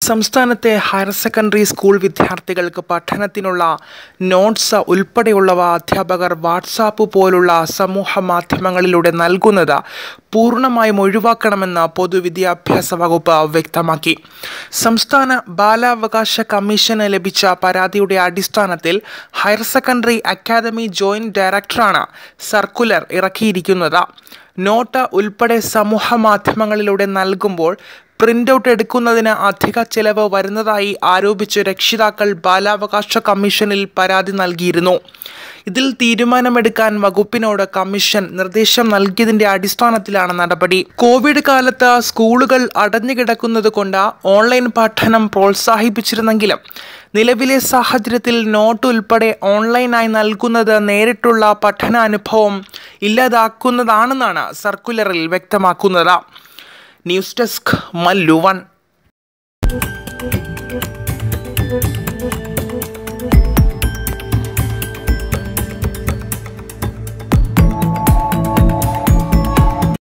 സംസ്ഥാനത്തെ higher secondary school വിദ്യാർത്ഥികൾക്ക് പഠനത്തിനുള്ള notes ഉൾപ്പെടെയുള്ളവ അധ്യാപകർ വാട്സാപ്പ് പോലുള്ള സമൂഹ മാധ്യമങ്ങളിലൂടെ നൽകുന്നത് പൂർണ്ണമായും ഒഴിവാക്കണമെന്ന് പൊതുവിദ്യാഭ്യാസ വകുപ്പ് വ്യക്തമാക്കി സംസ്ഥാന ബാലാവകാശ കമ്മീഷന് ലഭിച്ച പരാതിയുടെ അടിസ്ഥാനത്തിൽ ഹയർ സെക്കൻഡറി അക്കാദമി ജോയിന്റ് ഡയറക്ടറാണ് സർക്കുലർ ഇറക്കിയിരിക്കുന്നത് നോട്ട് ഉൾപ്പെടെ സമൂഹ മാധ്യമങ്ങളിലൂടെ നൽകുമ്പോൾ പ്രിന്റ് ഔട്ട് എടുക്കുന്നതിന് അധിക ചെലവ് വരുന്നതായി ആരോപിച്ച് രക്ഷിതാക്കൾ ബാലാവകാശ കമ്മീഷനിൽ പരാതി നൽകിയിരുന്നു ഇതിൽ തീരുമാനമെടുക്കാൻ വകുപ്പിനോട് കമ്മീഷൻ നിർദ്ദേശം നൽകിയതിന്റെ അടിസ്ഥാനത്തിലാണ് നടപടി കോവിഡ് കാലത്ത് സ്കൂളുകൾ അടഞ്ഞുകിടക്കുന്നത് കൊണ്ട് ഓൺലൈൻ പഠനം പ്രോത്സാഹിപ്പിച്ചിരുന്നെങ്കിലും നിലവിലെ സാഹചര്യത്തിൽ നോട്ട് ഉൾപ്പെടെ ഓൺലൈനായി നൽകുന്നത് നേരിട്ടുള്ള പഠനാനുഭവം ഇല്ലാതാക്കുന്നതാണെന്നാണ് സർക്കുലറിൽ വ്യക്തമാക്കുന്നത് ന്യൂസ് ഡെസ്ക് മല്ലു വൺ